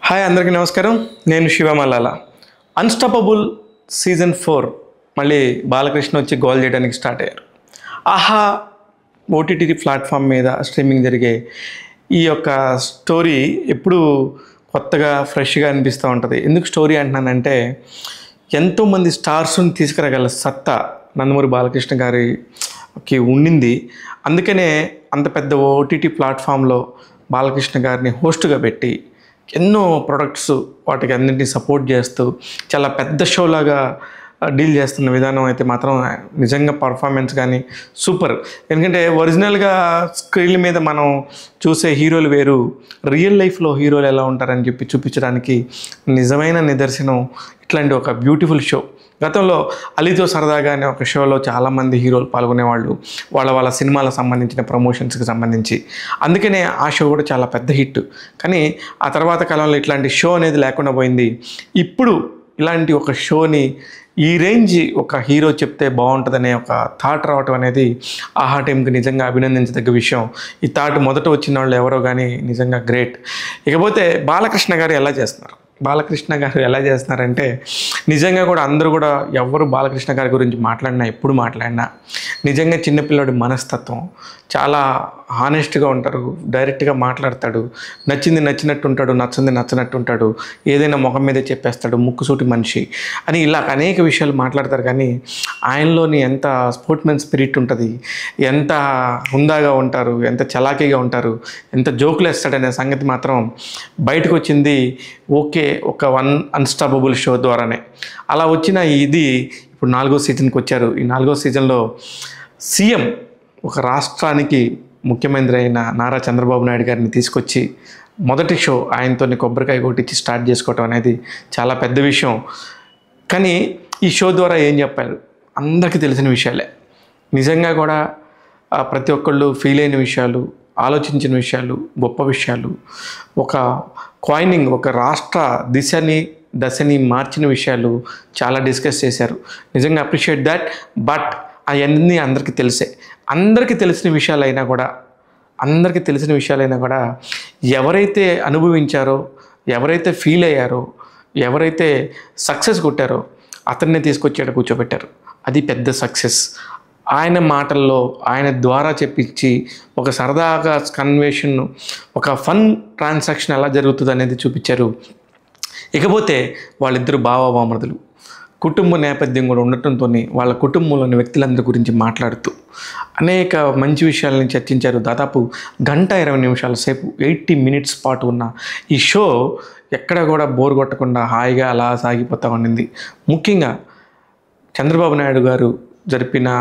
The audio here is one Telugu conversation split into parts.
హాయ్ అందరికీ నమస్కారం నేను శివమల్లాల అన్స్టాపబుల్ సీజన్ ఫోర్ మళ్ళీ బాలకృష్ణ వచ్చి గోల్ చేయడానికి స్టార్ట్ అయ్యారు ఆహా ఓటీటీ ప్లాట్ఫామ్ మీద స్ట్రీమింగ్ జరిగే ఈ యొక్క స్టోరీ ఎప్పుడు కొత్తగా ఫ్రెష్గా అనిపిస్తూ ఉంటుంది ఎందుకు స్టోరీ అంటున్నానంటే ఎంతోమంది స్టార్స్ని తీసుకురాగల సత్తా నందమూరి బాలకృష్ణ గారికి ఉండింది అందుకనే అంత పెద్ద ఓటీటీ ప్లాట్ఫామ్లో బాలకృష్ణ గారిని హోస్ట్గా పెట్టి ఎన్నో ప్రొడక్ట్స్ వాటికి అన్నింటినీ సపోర్ట్ చేస్తూ చాలా పెద్ద షోలాగా డీల్ చేస్తున్న విధానం అయితే మాత్రం నిజంగా పర్ఫార్మెన్స్ కానీ సూపర్ ఎందుకంటే ఒరిజినల్గా స్క్రీన్ల మీద మనం చూసే హీరోలు వేరు రియల్ లైఫ్లో హీరోలు ఎలా ఉంటారని చెప్పి చూపించడానికి నిజమైన నిదర్శనం ఇట్లాంటి ఒక బ్యూటిఫుల్ షో గతంలో అలీతో సరదాగా అనే ఒక షోలో చాలామంది హీరోలు పాల్గొనేవాళ్ళు వాళ్ళ వాళ్ళ సినిమాలకు సంబంధించిన ప్రమోషన్స్కి సంబంధించి అందుకనే ఆ షో కూడా చాలా పెద్ద హిట్ కానీ ఆ తర్వాత కాలంలో ఇట్లాంటి షో అనేది లేకుండా పోయింది ఇప్పుడు ఇలాంటి ఒక షోని ఈ రేంజ్ ఒక హీరో చెప్తే బాగుంటుందనే ఒక థాట్ రావటం అనేది ఆహా టీంకి నిజంగా అభినందించదగ్గ విషయం ఈ థాట్ మొదట వచ్చిన వాళ్ళు ఎవరో కానీ నిజంగా గ్రేట్ ఇకపోతే బాలకృష్ణ గారు ఎలా చేస్తున్నారు బాలకృష్ణ గారు ఎలా చేస్తున్నారంటే నిజంగా కూడా అందరూ కూడా ఎవరు బాలకృష్ణ గారి గురించి మాట్లాడినా ఎప్పుడు మాట్లాడినా నిజంగా చిన్నపిల్లడి మనస్తత్వం చాలా హానెస్ట్గా ఉంటారు డైరెక్ట్గా మాట్లాడతాడు నచ్చింది నచ్చినట్టు ఉంటాడు నచ్చింది నచ్చినట్టు ఉంటాడు ఏదైనా ముఖం మీదే చెప్పేస్తాడు ముక్కుసూటి మనిషి అని ఇలా అనేక విషయాలు మాట్లాడతారు కానీ ఆయనలోని ఎంత స్పోర్ట్మెన్ స్పిరిట్ ఉంటుంది ఎంత హుందాగా ఉంటారు ఎంత చలాకీగా ఉంటారు ఎంత జోకులు వేస్తాడనే సంగతి మాత్రం బయటకు వచ్చింది ఓకే ఒక వన్ అన్స్టాపబుల్ షో ద్వారానే అలా వచ్చిన ఇది ఇప్పుడు నాలుగో సీజన్కి వచ్చారు ఈ నాలుగో సీజన్లో సీఎం ఒక రాష్ట్రానికి ముఖ్యమంత్రి అయిన నారా చంద్రబాబు నాయుడు గారిని తీసుకొచ్చి మొదటి షో ఆయనతో కొబ్బరికాయ కొట్టించి స్టార్ట్ చేసుకోవటం అనేది చాలా పెద్ద విషయం కానీ ఈ షో ద్వారా ఏం చెప్పారు అందరికీ తెలిసిన విషయాలే నిజంగా కూడా ఆ, ప్రతి ఒక్కళ్ళు ఫీల్ అయిన విషయాలు ఆలోచించిన విషయాలు గొప్ప విషయాలు ఒక కాయినింగ్ ఒక రాష్ట్ర దిశని దశని మార్చిన విషయాలు చాలా డిస్కస్ చేశారు నిజంగా అప్రిషియేట్ దట్ బట్ అవన్నీ అందరికీ తెలిసే అందరికీ తెలిసిన విషయాలైనా కూడా అందరికీ తెలిసిన విషయాలైనా కూడా ఎవరైతే అనుభవించారో ఎవరైతే ఫీల్ అయ్యారో ఎవరైతే సక్సెస్ కొట్టారో అతన్ని తీసుకొచ్చి కూర్చోబెట్టారు అది పెద్ద సక్సెస్ ఆయన మాటల్లో ఆయన ద్వారా చెప్పించి ఒక సరదాగా కన్వేషన్ ఒక ఫన్ ట్రాన్సాక్షన్ ఎలా జరుగుతుంది అనేది చూపించారు ఇకపోతే వాళ్ళిద్దరు బావబామరుదులు కుటుంబ నేపథ్యం కూడా ఉండటంతో వాళ్ళ కుటుంబంలోని వ్యక్తులందరి గురించి మాట్లాడుతూ అనేక మంచి విషయాలని చర్చించారు దాదాపు గంట ఇరవై నిమిషాల సేపు ఎయిటీ మినిట్స్ పాటు ఉన్న ఈ షో ఎక్కడ కూడా బోర్ కొట్టకుండా హాయిగా అలా సాగిపోతూ ఉండింది ముఖ్యంగా చంద్రబాబు నాయుడు గారు జరిపిన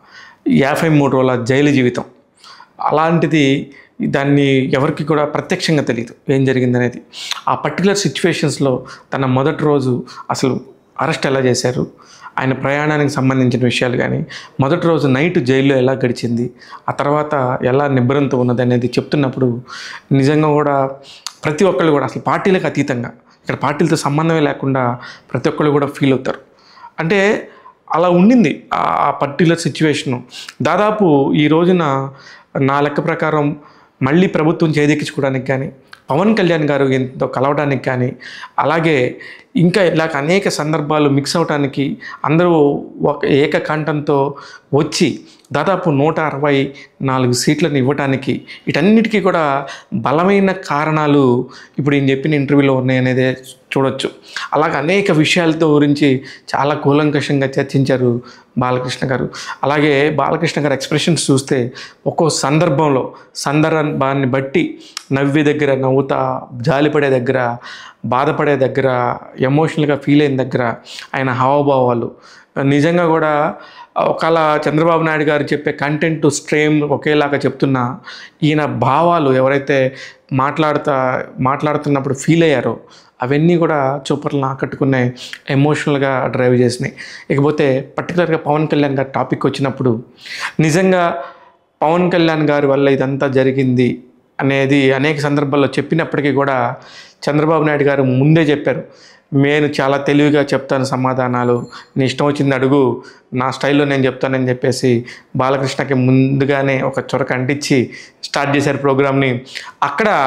యాభై మూడు రోజుల జైలు జీవితం అలాంటిది దాన్ని ఎవరికి కూడా ప్రత్యక్షంగా తెలియదు ఏం జరిగిందనేది ఆ పర్టికులర్ సిచ్యువేషన్స్లో తన మొదటి రోజు అసలు అరెస్ట్ ఎలా చేశారు ఆయన ప్రయాణానికి సంబంధించిన విషయాలు కానీ మొదటి రోజు నైట్ జైల్లో ఎలా గడిచింది ఆ తర్వాత ఎలా నిబ్బరంతో ఉన్నది అనేది చెప్తున్నప్పుడు నిజంగా కూడా ప్రతి ఒక్కళ్ళు కూడా అసలు పార్టీలకు అతీతంగా ఇక్కడ పార్టీలతో సంబంధమే లేకుండా ప్రతి ఒక్కళ్ళు కూడా ఫీల్ అవుతారు అంటే అలా ఉండింది ఆ పర్టికులర్ సిచ్యువేషను దాదాపు ఈ రోజున నా లెక్క ప్రకారం మళ్ళీ ప్రభుత్వం చేదెక్కించుకోవడానికి కానీ పవన్ కళ్యాణ్ గారు ఎంతో కలవడానికి కానీ అలాగే ఇంకా ఇలాగ అనేక సందర్భాలు మిక్స్ అవడానికి అందరూ ఒక ఏకకంఠంతో వచ్చి దాదాపు నూట అరవై నాలుగు సీట్లను ఇవ్వటానికి వీటన్నిటికీ కూడా బలమైన కారణాలు ఇప్పుడు ఈయన చెప్పిన ఇంటర్వ్యూలో ఉన్నాయనేదే చూడొచ్చు అలాగే అనేక విషయాలతో గురించి చాలా కూలంకషంగా చర్చించారు బాలకృష్ణ గారు అలాగే బాలకృష్ణ గారి ఎక్స్ప్రెషన్స్ చూస్తే ఒక్కో సందర్భంలో సందర్భాన్ని బట్టి నవ్వే దగ్గర నవ్వుతా జాలిపడే దగ్గర బాధపడే దగ్గర ఎమోషనల్గా ఫీల్ అయిన దగ్గర ఆయన హావభావాలు నిజంగా కూడా ఒకవేళ చంద్రబాబు నాయుడు గారు చెప్పే కంటెంట్ స్ట్రీమ్ ఒకేలాగా చెప్తున్నా ఈయన భావాలు ఎవరైతే మాట్లాడుతా మాట్లాడుతున్నప్పుడు ఫీల్ అయ్యారో అవన్నీ కూడా చూపర్లను ఆకట్టుకునే ఎమోషనల్గా డ్రైవ్ చేసినాయి ఇకపోతే పర్టికులర్గా పవన్ కళ్యాణ్ గారి టాపిక్ వచ్చినప్పుడు నిజంగా పవన్ కళ్యాణ్ గారి వల్ల ఇదంతా జరిగింది అనేది అనేక సందర్భాల్లో చెప్పినప్పటికీ కూడా చంద్రబాబు నాయుడు గారు ముందే చెప్పారు నేను చాలా తెలివిగా చెప్తాను సమాధానాలు నీ ఇష్టం వచ్చింది అడుగు నా స్టైల్లో నేను చెప్తానని చెప్పేసి బాలకృష్ణకి ముందుగానే ఒక చొరక అంటించి స్టార్ట్ చేశారు ప్రోగ్రామ్ని అక్కడ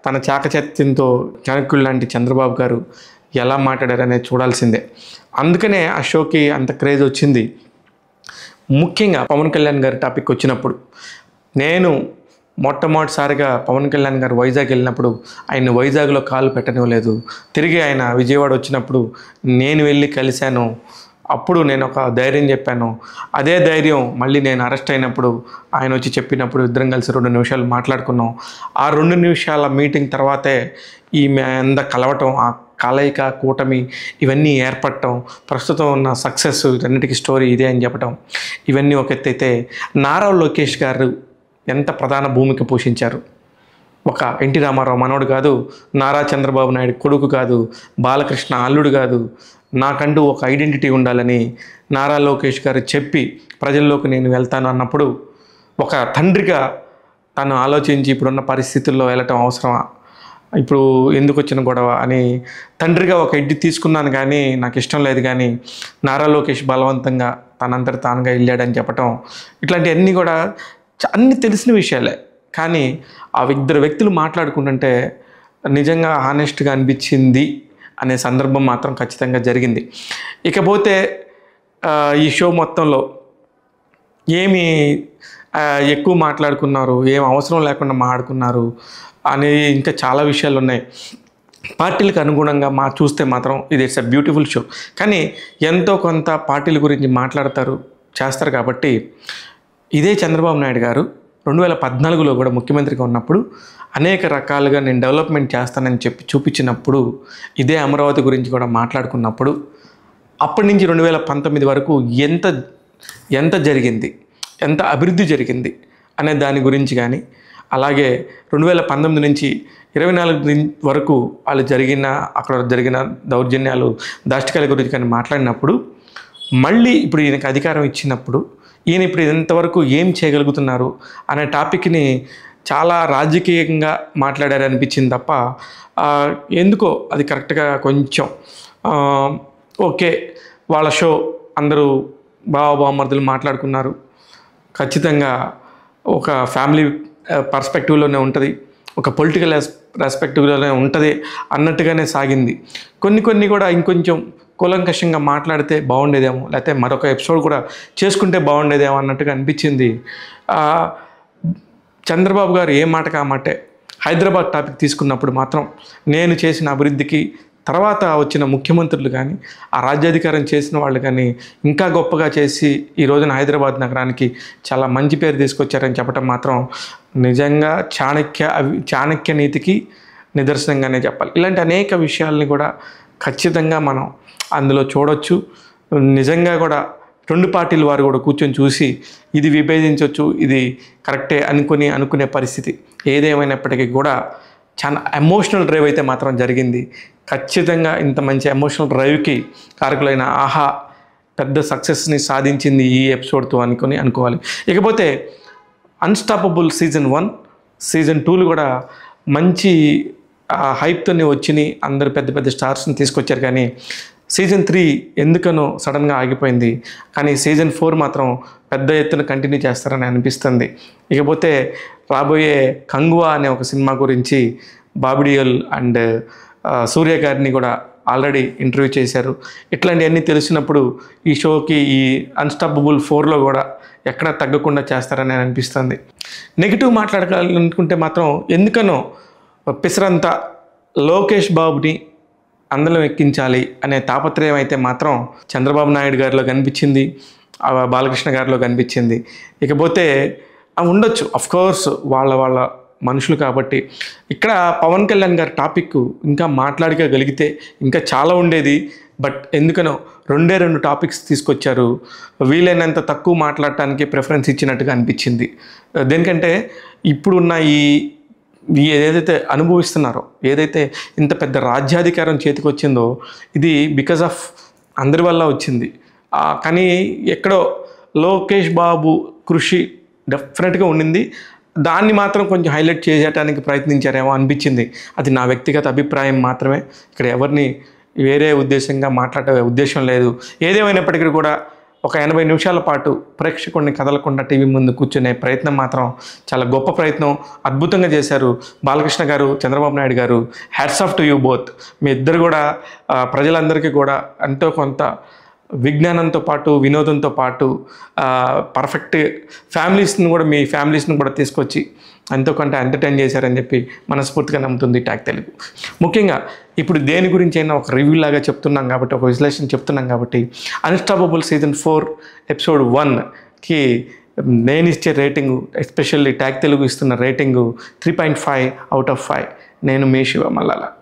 తన చాకచత్యంతో చాణక్యులు లాంటి చంద్రబాబు గారు ఎలా మాట్లాడారనేది చూడాల్సిందే అందుకనే ఆ షోకి అంత క్రేజ్ వచ్చింది ముఖ్యంగా పవన్ కళ్యాణ్ గారి టాపిక్ వచ్చినప్పుడు నేను మొట్టమొదటిసారిగా పవన్ కళ్యాణ్ గారు వైజాగ్ వెళ్ళినప్పుడు ఆయన వైజాగ్లో కాలు పెట్టనివ్వలేదు తిరిగి ఆయన విజయవాడ వచ్చినప్పుడు నేను వెళ్ళి కలిశాను అప్పుడు నేను ఒక ధైర్యం చెప్పాను అదే ధైర్యం మళ్ళీ నేను అరెస్ట్ అయినప్పుడు ఆయన వచ్చి చెప్పినప్పుడు ఇద్దరం కలిసి రెండు నిమిషాలు మాట్లాడుకున్నాం ఆ రెండు నిమిషాల మీటింగ్ తర్వాతే ఈ అంద కలవటం ఆ కలయిక కూటమి ఇవన్నీ ఏర్పడటం ప్రస్తుతం ఉన్న సక్సెస్ వీటన్నిటికీ స్టోరీ ఇదే అని చెప్పటం ఇవన్నీ ఒక ఎత్తు అయితే నారా లోకేష్ గారు ఎంత ప్రధాన భూమిక పోషించారు ఒక ఎన్టీ రామారావు మనవడు కాదు నారా చంద్రబాబు నాయుడు కొడుకు కాదు బాలకృష్ణ అల్లుడు కాదు నాకంటూ ఒక ఐడెంటిటీ ఉండాలని నారా లోకేష్ గారు చెప్పి ప్రజల్లోకి నేను వెళ్తాను అన్నప్పుడు ఒక తండ్రిగా తను ఆలోచించి ఇప్పుడున్న పరిస్థితుల్లో వెళ్ళటం అవసరమా ఇప్పుడు ఎందుకు వచ్చిన గొడవ అని తండ్రిగా ఒక ఎడ్డి తీసుకున్నాను కానీ నాకు ఇష్టం లేదు కానీ నారా లోకేష్ బలవంతంగా తనంతట తానుగా వెళ్ళాడని చెప్పటం ఇట్లాంటివన్నీ కూడా చ- అన్ని తెలిసిన విషయాలే కానీ ఆ ఇద్దరు వ్యక్తులు మాట్లాడుకుంటుంటే నిజంగా హానెస్ట్గా అనిపించింది అనే సందర్భం మాత్రం ఖచ్చితంగా జరిగింది ఇకపోతే ఆ, ఈ షో మొత్తంలో ఏమి ఆ, ఎక్కువ మాట్లాడుకున్నారు ఏం అవసరం లేకుండా మాట్లాడుకున్నారు అని ఇంకా చాలా విషయాలు ఉన్నాయి పార్టీలకు అనుగుణంగా మా చూస్తే మాత్రం ఇది ఇట్స్ అ బ్యూటిఫుల్ షో కానీ ఎంతో కొంత పార్టీల గురించి మాట్లాడతారు చేస్తారు కాబట్టి ఇదే చంద్రబాబు నాయుడు గారు రెండు వేల పద్నాలుగులో కూడా ముఖ్యమంత్రిగా ఉన్నప్పుడు అనేక రకాలుగా నేను డెవలప్మెంట్ చేస్తానని చెప్పి చూపించినప్పుడు ఇదే అమరావతి గురించి కూడా మాట్లాడుకున్నప్పుడు అప్పటి నుంచి రెండు వేల పంతొమ్మిది వరకు ఎంత ఎంత జరిగింది ఎంత అభివృద్ధి జరిగింది అనే దాని గురించి కానీ అలాగే రెండు వేల పంతొమ్మిది నుంచి ఇరవై నాలుగు దిన్- వరకు వాళ్ళు జరిగిన అక్కడ జరిగిన దౌర్జన్యాలు దాష్టికాల గురించి కానీ మాట్లాడినప్పుడు మళ్ళీ ఇప్పుడు ఈయనకి అధికారం ఇచ్చినప్పుడు ఈయన ఇప్పుడు ఇంతవరకు ఏం చేయగలుగుతున్నారు అనే టాపిక్ని చాలా రాజకీయంగా మాట్లాడారు అనిపించింది తప్ప ఆ, ఎందుకో అది కరెక్ట్గా కొంచెం ఆ, ఓకే వాళ్ళ షో అందరూ బావ బామ్మర్దులు మాట్లాడుకున్నారు ఖచ్చితంగా ఒక ఫ్యామిలీ పర్స్పెక్టివ్లోనే ఉంటుంది ఒక పొలిటికల్ రెస్పెక్టివ్లోనే ఉంటుంది అన్నట్టుగానే సాగింది కొన్ని కొన్ని కూడా ఇంకొంచెం కూలంకషంగా మాట్లాడితే బాగుండేదేమో లేకపోతే మరొక ఎపిసోడ్ కూడా చేసుకుంటే బాగుండేదేమో అన్నట్టుగా అనిపించింది ఆ, చంద్రబాబు గారు ఏ మాటకు ఆ మాటే హైదరాబాద్ టాపిక్ తీసుకున్నప్పుడు మాత్రం నేను చేసిన అభివృద్ధికి తర్వాత వచ్చిన ముఖ్యమంత్రులు కానీ ఆ రాజ్యాధికారం చేసిన వాళ్ళు కానీ ఇంకా గొప్పగా చేసి ఈ రోజున హైదరాబాద్ నగరానికి చాలా మంచి పేరు తీసుకొచ్చారని చెప్పడం మాత్రం నిజంగా చాణక్య అవి చాణక్య నీతికి నిదర్శనంగానే చెప్పాలి ఇలాంటి అనేక విషయాల్ని కూడా ఖచ్చితంగా మనం అందులో చూడొచ్చు నిజంగా కూడా రెండు పార్టీల వారు కూడా కూర్చొని చూసి ఇది విభేదించవచ్చు ఇది కరెక్టే అనుకుని అనుకునే పరిస్థితి ఏదేమైనప్పటికీ కూడా చాలా ఎమోషనల్ డ్రైవ్ అయితే మాత్రం జరిగింది ఖచ్చితంగా ఇంత మంచి ఎమోషనల్ డ్రైవ్కి కారకులైన ఆహా పెద్ద సక్సెస్ని సాధించింది ఈ ఎపిసోడ్తో అనుకొని అనుకోవాలి ఇకపోతే అన్స్టాపబుల్ సీజన్ వన్ సీజన్ టూలు కూడా మంచి హైప్తోనే వచ్చినాయి అందరు పెద్ద పెద్ద స్టార్స్ని తీసుకొచ్చారు కానీ సీజన్ త్రీ ఎందుకనో సడన్గా ఆగిపోయింది కానీ సీజన్ ఫోర్ మాత్రం పెద్ద ఎత్తున కంటిన్యూ చేస్తారని అనిపిస్తుంది ఇకపోతే రాబోయే కంగువా అనే ఒక సినిమా గురించి బాబిడియల్ అండ్ ఆ, సూర్య గారిని కూడా ఆల్రెడీ ఇంటర్వ్యూ చేశారు ఇట్లాంటివన్నీ తెలిసినప్పుడు ఈ షోకి ఈ అన్స్టాపబుల్ ఫోర్లో కూడా ఎక్కడ తగ్గకుండా చేస్తారని అనిపిస్తుంది నెగిటివ్ మాట్లాడాలనుకుంటే మాత్రం ఎందుకనో పిసరంతా లోకేష్ బాబుని అందలం ఎక్కించాలి అనే తాపత్రయం అయితే మాత్రం చంద్రబాబు నాయుడు గారిలో కనిపించింది ఆ బాలకృష్ణ గారిలో కనిపించింది ఇకపోతే అవి ఉండొచ్చు అఫ్ కోర్స్ వాళ్ళ వాళ్ళ మనుషులు కాబట్టి ఇక్కడ పవన్ కళ్యాణ్ గారి టాపిక్ ఇంకా మాట్లాడగలిగితే ఇంకా చాలా ఉండేది బట్ ఎందుకనో రెండే రెండు టాపిక్స్ తీసుకొచ్చారు వీలైనంత తక్కువ మాట్లాడటానికి ప్రిఫరెన్స్ ఇచ్చినట్టుగా అనిపించింది దేనికంటే ఇప్పుడున్న ఈ ఈ ఏదైతే అనుభవిస్తున్నారో ఏదైతే ఇంత పెద్ద రాజ్యాధికారం చేతికి వచ్చిందో ఇది బికాజ్ ఆఫ్ అందరి వల్ల వచ్చింది ఆ, కానీ ఎక్కడో లోకేష్ బాబు కృషి డెఫినెట్గా ఉండింది దాన్ని మాత్రం కొంచెం హైలైట్ చేయడానికి ప్రయత్నించారేమో అనిపించింది అది నా వ్యక్తిగత అభిప్రాయం మాత్రమే ఇక్కడ ఎవరిని వేరే ఉద్దేశంగా మాట్లాడే ఉద్దేశం లేదు ఏదేమైనప్పటికీ కూడా ఒక ఎనభై నిమిషాల పాటు ప్రేక్షకుడిని కదలకుండా టీవీ ముందు కూర్చునే ప్రయత్నం మాత్రం చాలా గొప్ప ప్రయత్నం అద్భుతంగా చేశారు బాలకృష్ణ గారు చంద్రబాబు నాయుడు గారు hats off to you both మీ ఇద్దరు కూడా ఆ, ప్రజలందరికీ కూడా ఎంతో కొంత విజ్ఞానంతో పాటు వినోదంతో పాటు పర్ఫెక్ట్ ఫ్యామిలీస్ని కూడా మీ ఫ్యామిలీస్ని కూడా తీసుకొచ్చి ఎంతో కొంత ఎంటర్టైన్ చేశారని చెప్పి మనస్ఫూర్తిగా నమ్ముతుంది ట్యాక్ తెలుగు ముఖ్యంగా ఇప్పుడు దేని గురించి అయినా ఒక రివ్యూ లాగా చెప్తున్నాం కాబట్టి ఒక విశ్లేషణ చెప్తున్నాం కాబట్టి అన్స్టాపబుల్ సీజన్ ఫోర్ ఎపిసోడ్ వన్కి నేను ఇచ్చే రేటింగు ఎస్పెషల్లీ ట్యాక్ తెలుగు ఇస్తున్న rating three point five out of five నేను మీ శివ మల్లాల